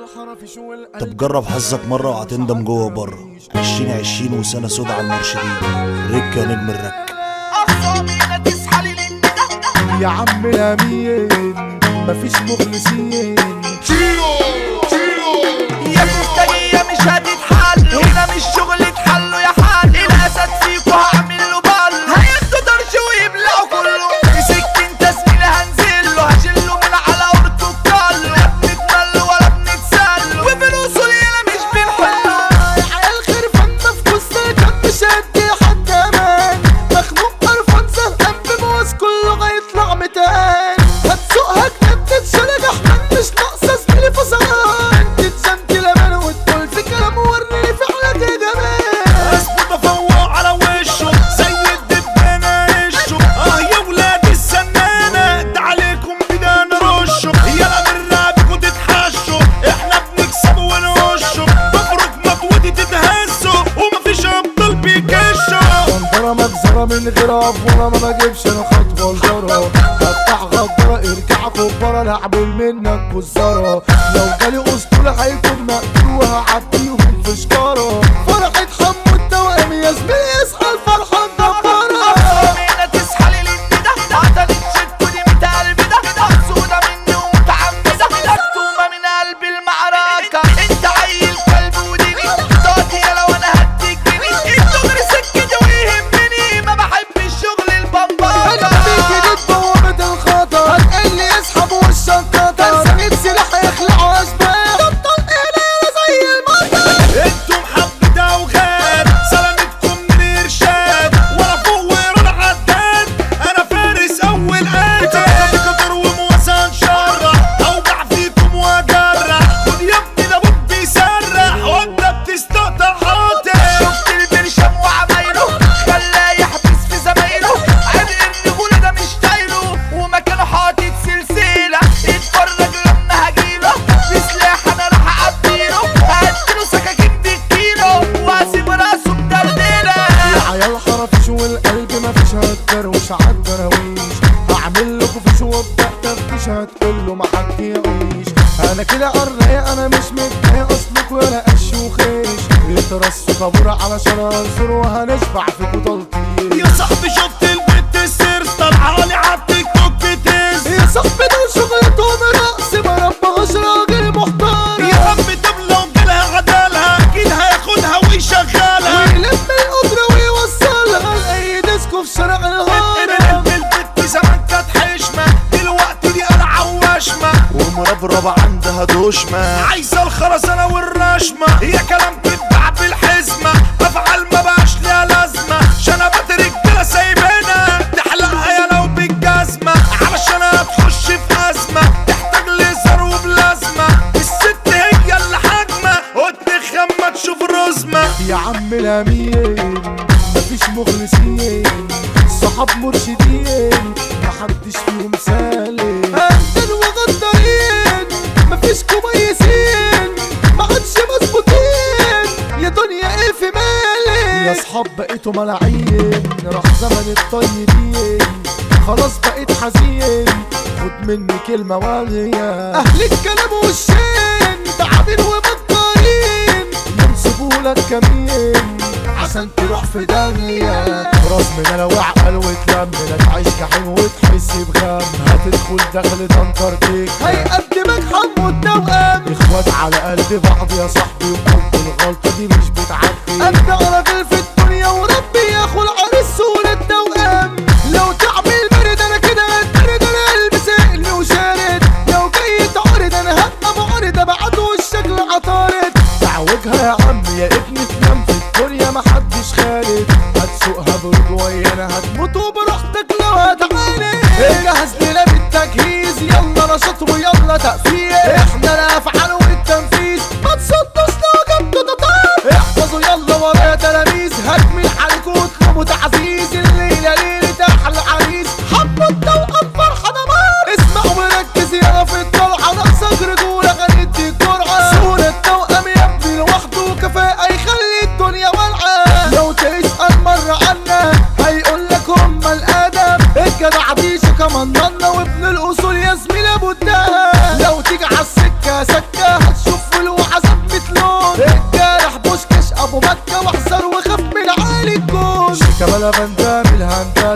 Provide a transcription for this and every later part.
الحرف شو طب جرب حظك مرة وهتندم جوه وبره عشرين عشرين وسنة سودا على المرشدين ركة يا نجم الرك أخصامي لا تسحلي للندى يا عم الامين مفيش مخلصين يا كفتاجية مش هتتحل هنا مش شغل اتحلوا يا حل الأسد فيكوا هعمل له بل هياخدوا درش ويبلعوا كله في سكين تسجيل هنزله هشيله من على أورته الكل لا بنتمل ولا بنتسل وفلوسه لينا مش بنحله عيال خرفان مفكوس كان مش هدي حد امان مخنوق قرفان زهقان بموز كله هيطلع متان هتسوقها كتاب تتشلج احمد مش ناقصه زميلي فصلان تتزمتي لبن وتقول في كلام وريني فعلك يا جمال اثبت افوق على وشه زي الدبانه عشه اه يا ولاد السنانه ده عليكم بدان رشه يلا بالرابكوا تتحشوا احنا بنكسب ونوشه مفروض مطوتي تتهزوا ومفيش ابطال بيكشوا غندرة مجزرة من غير افورة ما بجيبش انا خطوة لجرة فتح غدرة ارجع كبرة لعبل منك كزارة لو جالي اسطول هيكون مقتول وهعديهم في شكارة فرحة حمو التوأم يا زميلي اصحى الفرحة الدبارة أخصامي لا تسحلي للندى قتلت شكوا دي ميت قلبي ده مقصودة مني ومتعمدة مكتومة من قلب المعركة انت عيل كلب وديني ضغطي لو انا هديك جنيه الدغري سكتي ويهمني ما بحبش شغل انا البمبارة بيجي دي بوابة الخطر هتقلي اسحب والشنطة ترسمت سلاح يخلعوا اشباح تبطل ايدينا زي المطر انتم حبة اوغاد سلامتكم من ارشاد ولا فوق ولا عداد انا فارس اول قاتل قدر ومواساة شرح اوجع فيكم واجرح خد يا ابني ده بوب بيسرح وانت بتستقطع حاطل شفت البرشام وعمايله خلاه يحبس في زمايله عرق الرجولة ده مش طايله ومكانه حاطط سلسلة اتفرج لما هجيله بسلاح انا راح اعبيله هديله سكاكين بالكيلو واسيب راسه مدردلة عيال حرفش والقلب مفيش هتدروش عالدراويش هعمل لكم فيش وابدا تفتيش هتقول له ما حد يعيش انا كده قرايق انا مش متضايق اصلك ولا قش وخيش يترصوا طابور علشان انظر وهنشبع فيكوا تلطيش يا صاحبي شفت البت السير طالعه لي على التيك توك بتز يا صاحبي دول شغلتهم رقص ما ربهاش راجل محترم يا عم طب لو جالها عدالها اكيد هياخدها ويشغلها ويلم القدرة ويوصلها لأي ديسكو في شارع الهرم البت زمان كانت حشمة دلوقتي دي قلعة ووشمة ومربربة عندها دوشمة عايزة الخرسانة والرشمة هي كلام تتباع بالحزمة أفعال ما بقاش ليها لازمة شنبات رجالة سايبينها تحلقها يا لو بالجزمة علشان هتخش في أزمة تحتاج ليزر وبلازمة الست هي اللي حاجمة وتدخن ما تشوف رزمة يا عم الامين مفيش مخلصين صحاب مرشدين محدش فيهم سالم هندل وغدارين مفيش كويسين معادش مظبوطين يا دنيا ايه في مالي يا صحاب بقيتوا ملاعين راح زمن الطيبين خلاص بقيت حزين خد مني كلمة واغية أهل الكلام والشين تعابين وبطارين ينصبوا لك كمين عشان تروح في داهية راس من انا وعقل وتلم لا تعيش جحيم وتحس بغم هتدخل دخل انتاركتيك هيقدمك حمو التوأم اخوات على قلب بعض يا صاحبي وحب الغلطة دي مش بتعدي ابدع راجل في الدنيا وربي ياخد عريس سهولة التوأم لو تعمل برد انا كده هتبرد انا قلبي سائل وشارد لو جاي تعرض انا هبقى معرض ابعت والشكل عطارد تعوجها يا عم يا ابني تنام في الدنيا محدش خالد هتسوقها برجوي انا هتموت وبراحتك لو هتعاند اجهز لنا بالتجهيز يلا نشاط ويلا تقفيل احنا الافعال والتنفيذ ما تصدوش لو جبتوا تطار احفظوا يلا ورايا تلاميذ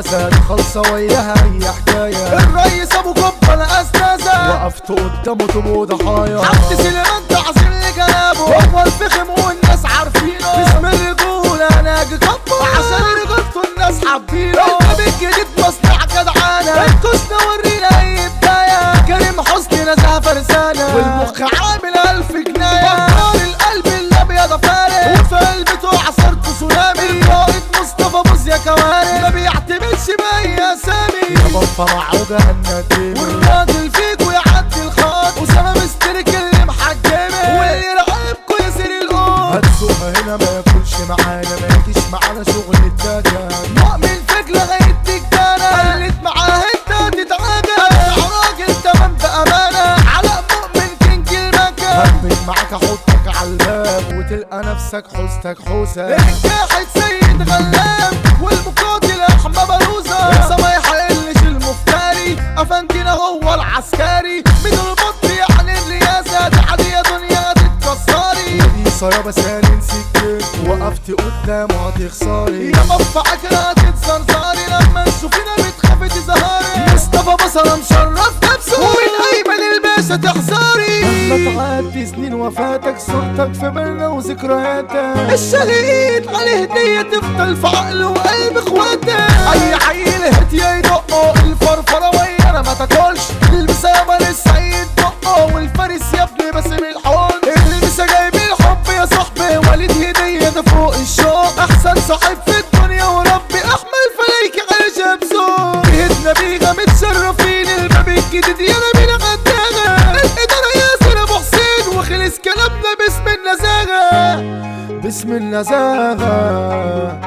الاسد خلصة وياها اي حكاية الريس ابو قبة انا استاذة وقفت قدامه تبقوا ضحايا حد سليمان تعزل لي كلامه هو الفخم والناس عارفينه باسم الرجولة انا اجي قبة عشان رجولته الناس حابينه الباب الجديد مصنع جدعانة الكوسنا ورينا اي بداية كريم حسني نزهة فرسانة والمخ عامل الف جناية بطار القلب الابيض فارق وفي قلبته عصرت تسونامي القائد مصطفى بوز يا كوارث ما بيعتمدش باي اسامي يا بابا معوجة النديم والراجل فيكو يعدي الخط وسما مسترك اللي محجمه واللي راقبكو يسير القوم هتسوقها هنا ما ياكلش معانا ما يجيش معانا شغل الدجا مؤمن فيك لغاية تجانا قلت معاه انت تتعجل يا راجل تمام بأمانة على مؤمن كينج المكان هبت معاك احطك على الباب وتلقى نفسك حوزتك حوسة الجاحد سيد غلام والمقاتل احمى بلوزة لسه ما يحقلش المفتري افندينا هو العسكري من البط يعني الرياسة دي عادية دنيا تتكسري قيصة يابا سالين سكت وقفت قدامه هتخسري يا مفعك هتتزرزري لما تشوفينا بتخافي تزهري مصطفى بصرة مشرف نفسه ومن ايمن الباشا تحذري لما تعدي سنين وفاتك صورتك في بالنا وذكرياتك الشهيد عليه هدية تفضل في عقل وقلب اخواتك اي عيل هدية يدقه الفرفرة ويانا ما تاكلش البسها يابا للسيد دقه والفارس يا ابني باسم الحوض البسها جايب الحب يا صاحبي وليد هدية ده فوق الشوق احسن صاحب في الدنيا وربي احمل فلايك على شمسه جهتنا بيها متشرفين الباب الجديد يلا بينا غداغة الادارة ياسر ابو حسين وخلص كلامنا باسم النزاهة باسم النزاهة